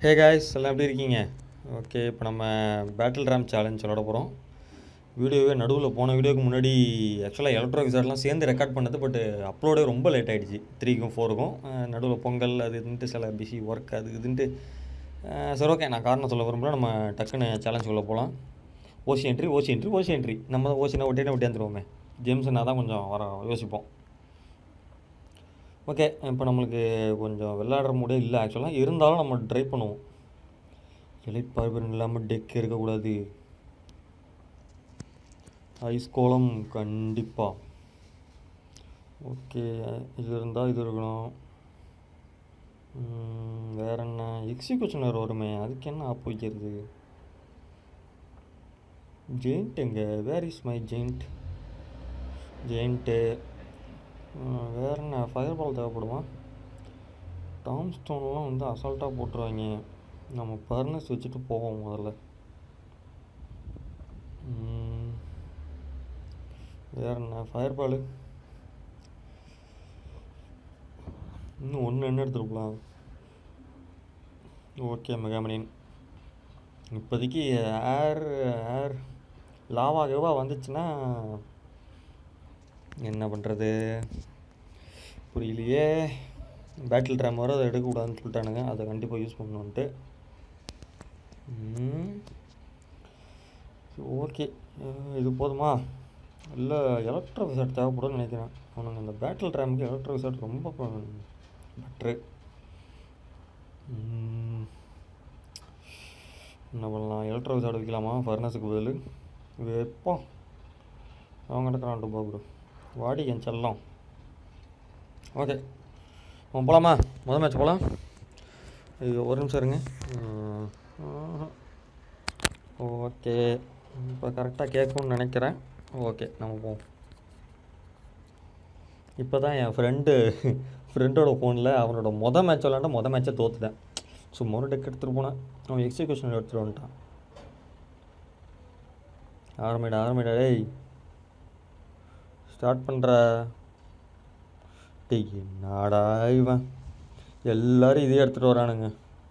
Hey guys எல்லாம் எப்படி இருக்கீங்க ஓகே இப்போ நம்ம பேட்டில் ரேம் சேலஞ்ச் விளாட போகிறோம் வீடியோவே நடுவில் போன வீடியோக்கு முன்னாடி ஆக்சுவலாக எலக்ட்ரோ விசார்ட்லாம் சேர்ந்து ரெக்கார்ட் பண்ணது பட் அப்லோடே ரொம்ப லேட் ஆகிடுச்சு த்ரீக்கும் ஃபோருக்கும் நடுவில் பொங்கல் அது இதுன்ட்டு சில பிஸி ஒர்க் அது இதுன்ட்டு அஹ் சரி ஓகே நான் காரணம் சொல்ல விரும்பல நம்ம டக்குன்னு சேலஞ்சுக்குள்ளே போகலாம் OC entry OC entry OC entry நம்ம தான் ஓசினா ஒட்டினா ஒட்டியாந்துருவோமே ஜேம்ஸ்னா தான் கொஞ்சம் வர யோசிப்போம் ஓகே இப்போ நம்மளுக்கு கொஞ்சம் விளையாடுற மூடே இல்லை ஆக்சுவலாக இருந்தாலும் நம்ம ட்ரை பண்ணுவோம் எலைட் பார்பரன் இல்லாமல் டெக் இருக்கக்கூடாது ஐஸ் கோலம் கண்டிப்பாக ஓகே இது இருந்தால் இது இருக்கணும் ம், வேற என்ன எக்ஸிக்யூஷன் வேறு வருமே அதுக்கு என்ன ஆப் வைக்கிறது ஜெயிண்ட் எங்க where is my giant giant வேற என்ன ஃபயர் பால் தேவைப்படுமா டாம் ஸ்டோன்லாம் வந்து அசால்ட்டாக போட்டுருவாங்க நம்ம பர்னஸ் வச்சுட்டு போவோம் முதல்ல ம், வேற என்ன ஃபயர் பால் இன்னும் ஒன்று என்ன எடுத்துருக்கலாம் ஓகே மெகாமணின் இப்போதைக்கு ஏர் ஏர் லாவா கவா வந்துச்சுன்னா என்ன பண்ணுறது புரியலையே பேட்டில் ட்ராம் வர அதை எடுக்கக்கூடாதுன்னு சொல்லிட்டானுங்க அதை கண்டிப்பாக யூஸ் பண்ணணுன்ட்டு ஓகே இது போதுமா இல்லை எலக்ட்ரோ விசாட் தேவைப்படும்னு நினைக்கிறேன் அவனுங்க இந்த பேட்டில் ட்ராமுக்கு எலக்ட்ரோ விசாட் ரொம்ப பெட்ரு என்ன பண்ணலாம் எலக்ட்ரோ விசாட் வைக்கலாமா ஃபர்னஸுக்கு பதில் வைப்போம் அவங்க கிடக்கிறான் டூபா குரு வாடி என் செல்லம் ஓகே அவன் போகலாமா முதல் மேட்ச் போகலாம் ஐயோ ஒரு நிமிஷம் இருங்க ஓகே இப்போ கரெக்டாக கேட்கும்னு நினைக்கிறேன் ஓகே நம்ம போவோம் இப்போ தான் என் ஃப்ரெண்டு ஃப்ரெண்டோட ஃபோனில் அவனோட மொதல் மேட்ச் விளாண்டா மொதல் மேட்ச்சை தோத்துட்டேன் சும்மா ஒரு டெக் எடுத்துகிட்டு போனேன் அவன் எக்ஸிக்யூஷன் எடுத்துகிட்டு வந்துட்டான் ஆரம்பிடா ஆரம்பிடா டேய் ஸ்டார்ட் பண்ணுற டேய் என்னடா இவன் எல்லாரும் இதே எடுத்துகிட்டு வரானுங்க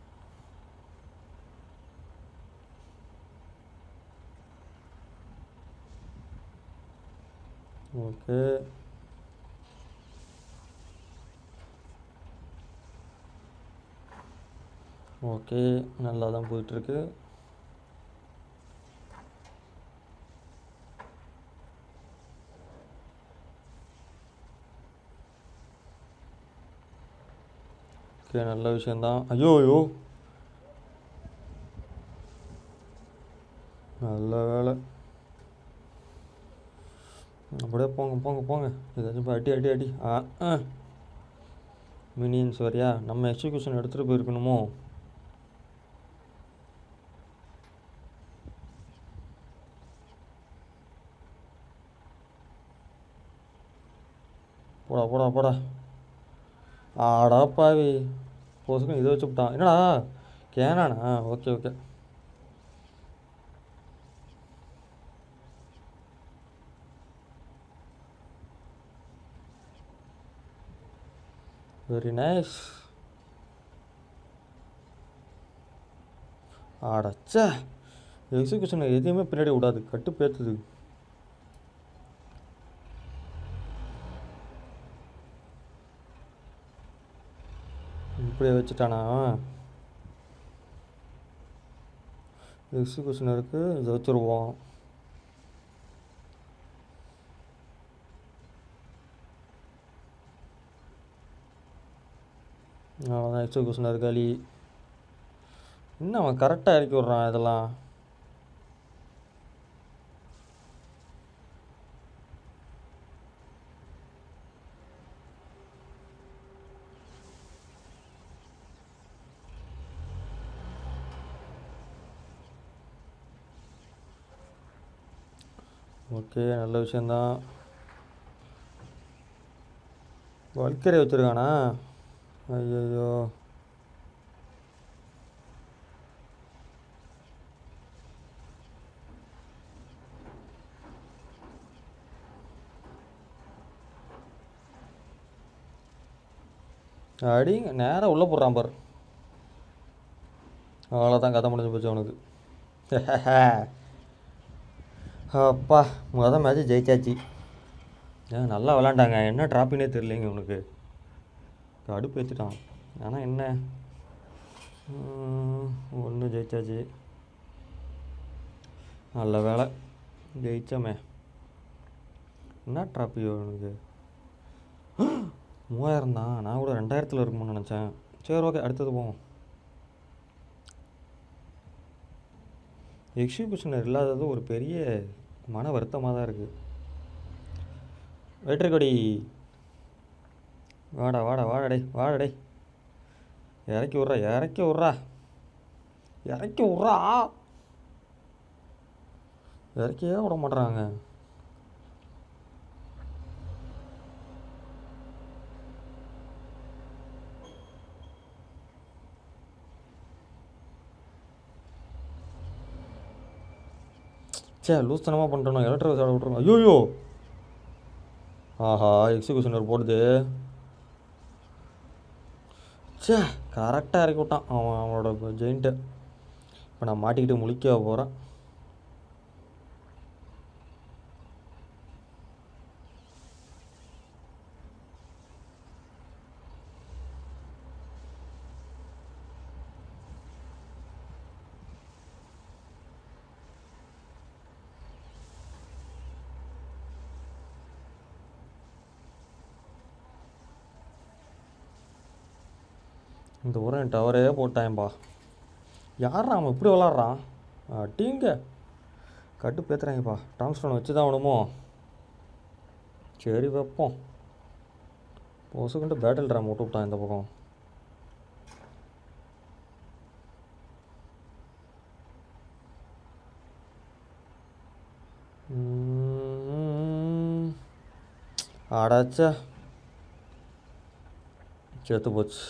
ஓகே ஓகே நல்லா தான் போயிட்டுருக்கு ஓகே நல்ல விஷயந்தான் ஐயோ ஐயோ நல்ல வேலை அப்படியே போங்க போங்க போங்க ஏதாச்சும் போய் அடி அடி அடி ஆ ஆ மினியன்ஸ் வரியா நம்ம எக்ஸிக்யூஷன் எடுத்துகிட்டு போயிருக்கணுமோ போடா போடா போடா ஆடா பாவி போசுக்கும் இதை வச்சு விட்டான் என்னடா கேனானா ஓகே ஓகே வெரி நைஸ் ஆடச்சா எக்ஸிக்யூஷன் எதையுமே பின்னாடி விடாது கட்டு பேத்துது இப்படியே வச்சுட்டானா எக்ஸிக்யூஷன் இருக்குது இதை வச்சுருவோம் அவ்வளோதான் எக்ஸிக்யூஷன் இருக்காளி இன்னும் அவன் கரெக்டாக இறக்கி விட்றான் இதெல்லாம் ஓகே நல்ல விஷயந்தான் வல்கரை வச்சுருக்கானா ஐயோ அடிங்க நேராக உள்ளே போடுறான் பாரு அவ்வளோதான் கதை முடிஞ்சு போச்சு அவனுக்கு அப்பா மொதல் மேட்ச் ஜெயிச்சாச்சு ஏன் நல்லா விளாண்டாங்க என்ன ட்ராப்பினே தெரியலைங்க அவனுக்கு கடுப்பு ஏற்றிட்டான் ஆனால் என்ன ஒன்று ஜெயிச்சாச்சு நல்ல வேலை ஜெயிச்சோமே என்ன ட்ராப்பி அவனுக்கு மூவாயிரம் தான் நான் கூட ரெண்டாயிரத்தில் இருக்கும்னு நினச்சேன் சரி ஓகே அடுத்தது போவோம் எக்ஸிபிஷனர் இல்லாதது ஒரு பெரிய மன வருத்தமாக தான் இருக்குது வெற்றிக்கொடி வாடா வாடா வாடா டேய் வாடா டேய் இறக்கி விட்றா இறக்கி விட்றா இறக்கி விட்றா இறக்கியே விட மாட்றாங்க சே லூஸ்தனமாக பண்ணிட்டோம் எலக்ட்ரிக் சாட விட்ருங்க ஐயோயோ ஆஹா எக்ஸிக்யூஷனர் போடுது சே கரெக்டாக இறக்கி விட்டான் அவன் அவனோட ஜெயிண்ட்டை இப்போ நான் மாட்டிக்கிட்டு முழிக்க போகிறேன் இந்த ஊரம் டவரே போட்டான்பா யாரா அவன் இப்படி விளாட்றான் டீங்க கட்டு பேத்துறாங்கப்பா டாம்ஸ்டோன் வச்சு தான் விடுமோ சரி வைப்போம் பொசுக்கிட்டு பேட்டில் ட்ராம் விட்டு விட்டான் இந்த பக்கம் ம். அடாச்சா செத்து போச்சு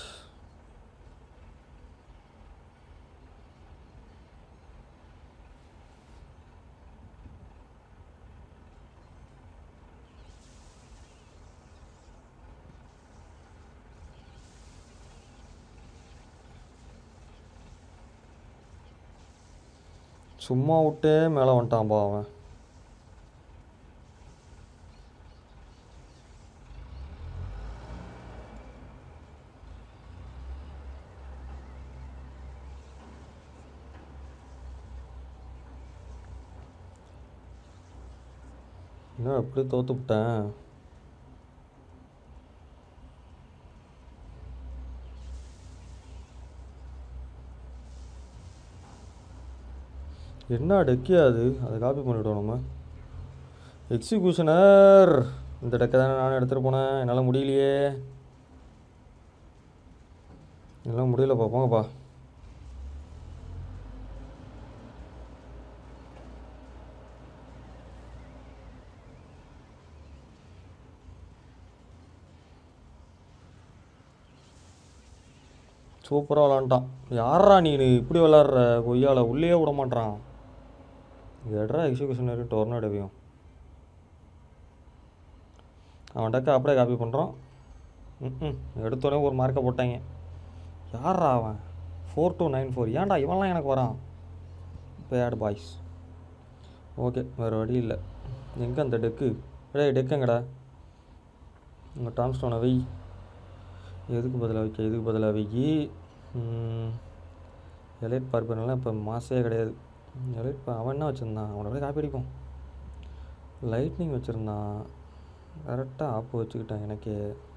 சும்மா விட்டே மேலே வந்துட்டான்பா அவன் என்ன எப்படி தோத்து விட்டேன் என்ன டெக்கியா அது அதை காப்பி பண்ணிவிட்டோம் நம்ம எக்ஸிக்யூஷனர் இந்த டெக்கை தானே நான் எடுத்துகிட்டு போனேன் என்னால் முடியலையே என்னால் முடியலப்பா போங்கப்பா சூப்பராக விளாண்டான் யாரா நீ இப்படி விளாட்ற கொய்யால உள்ளே விட மாட்றான் எட்ரா எக்ஸிக்யூஷனர் டொர்னாடோவையும் அவன் டக்க அப்படியே காப்பி பண்ணுறான் ம் எடுத்தோடனே ஒரு மார்க்கை போட்டாங்க யாரா அவன் ஃபோர் டூ நைன் ஃபோர் ஏன்டா இவன்லாம் எனக்கு வரான் பேட் பாய்ஸ் ஓகே வேறு வழி இல்லை எங்கே அந்த டெக்கு டேய் டெக்குங்கடா உங்கள் டாம்ஸ்டோனை வை எதுக்கு பதிலாக வைக்க எதுக்கு பதிலாக வைக்கி எலைட் பார்ப்பனெல்லாம் இப்போ மாசே கிடையாது எலைட் பா அவன் என்ன வச்சுருந்தான் அவனை அப்படியே காப்பி அடிப்போம் லைட்னிங் வச்சுருந்தான் கரெக்டாக ஆப்பு வச்சுக்கிட்டான் எனக்கு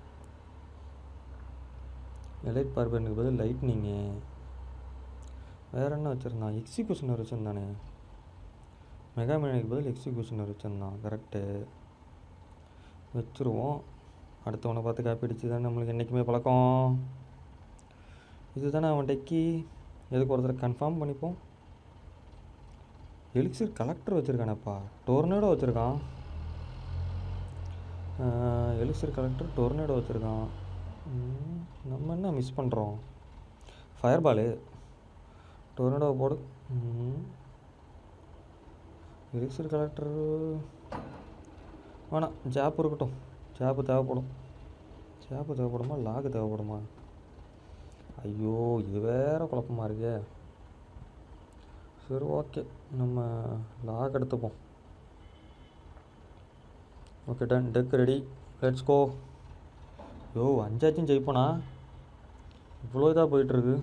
எலைட் பார்ப்பனுக்கு பதில் லைட்னிங்கு வேறு என்ன வச்சுருந்தான் எக்ஸிக்யூஷனர் வச்சுருந்தானே மெகாமேனுக்கு பதில் எக்ஸிக்யூஷனர் வச்சுருந்தான் கரெக்டு வச்சுருவோம் அடுத்தவனை பார்த்து காப்பி அடிச்சு தானே நம்மளுக்கு என்றைக்குமே பழக்கம் இது தானே அவன் டெக்கி எதுக்கு ஒருத்தர் கன்ஃபார்ம் பண்ணிப்போம் எலிக்சர் கலெக்டர் வச்சுருக்கானப்பா டோர்னேடோ வச்சுருக்கான் எலிக்சர் கலெக்டர் டொர்னேடோ வச்சுருக்கான் ம், நம்ம என்ன மிஸ் பண்ணுறோம் ஃபயர் பாலு டொர்னேடோ போடு எலிக்சர் கலெக்டர் வேணாம் ஜாப் இருக்கட்டும் ஜாப்பு தேவைப்படும் ஜாப்பு தேவைப்படுமா லாகு தேவைப்படுமா ஐயோ இது வேற குழப்பமா இருக்கே சரி ஓகே நம்ம லாக் எடுத்துப்போம் okay done deck ready let's go yo அஞ்சாச்சும் ஜெயிப்போனா இவ்வளோ இதாக போயிட்டுருக்கு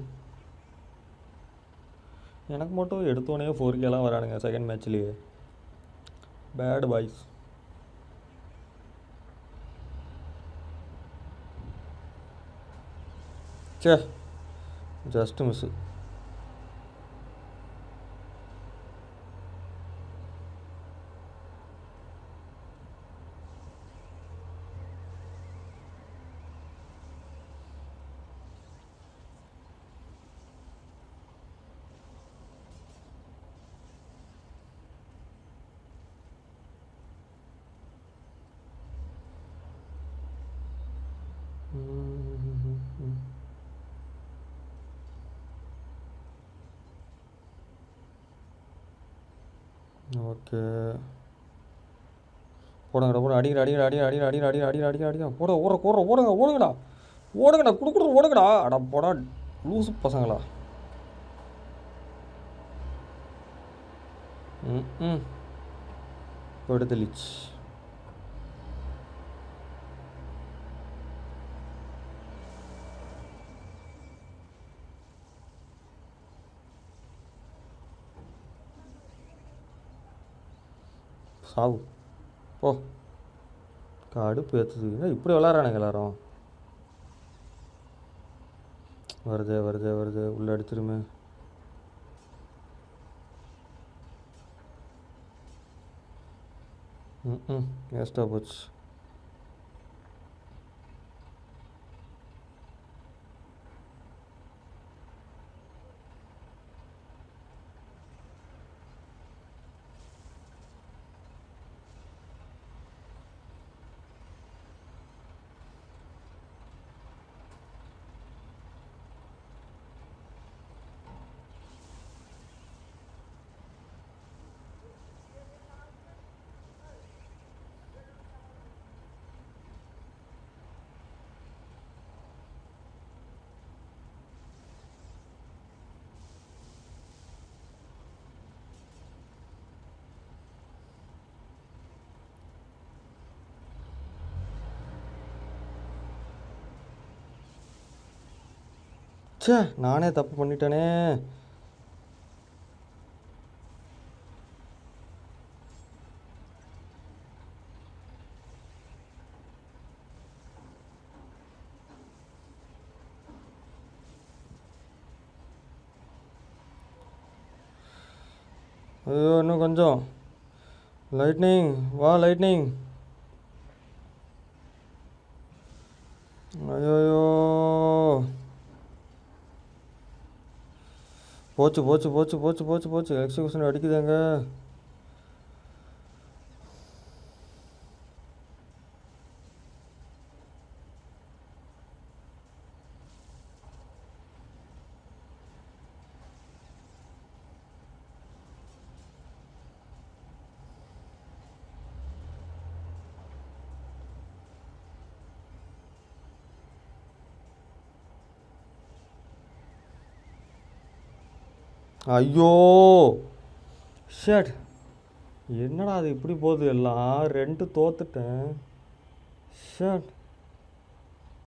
எனக்கு மட்டும் எடுத்தோடனே ஃபோர் கேலாம் வரானுங்க செகண்ட் மேட்ச்லேயே பேட் பாய்ஸ் சே ஜஸ்ட் மிஸ்ஸு ஓகே போடுங்கடா போட அடிங்கடா அடிங்கடா அடிங்கடா அடிங்கடா அடிங்கடா அடிங்கடா அடிங்கடா அடிங்கடா அடிங்கடா போட ஓட ஓட ஓடுங்க ஓடுங்கடா ஓடுங்கடா குடு குடு ஓடுங்கடா அடா போடா லூசு பசங்களா ம் ம் படுத்தலிச்சு சாவு போ கடுப்பு ஏற்றுது இப்படி விளாட்றானுங்க எல்லாரும் வருதே வருதே வருதே உள்ளே அடிச்சிருமே ம் ம் வேஸ்ட்டாக போச்சு ச்சே நானே தப்பு பண்ணிட்டேனே ஐயோ இன்னும் கொஞ்சம் லைட்னிங் வா லைட்னிங் ஐயோயோ போச்சு போச்சு போச்சு போச்சு போச்சு போச்சு எக்ஸிகூஷன் அடிக்குதாங்க ஐயோ ஷட் என்னடா அது இப்படி போகுது எல்லாம் ரெண்டு தோத்துட்டேன் ஷட்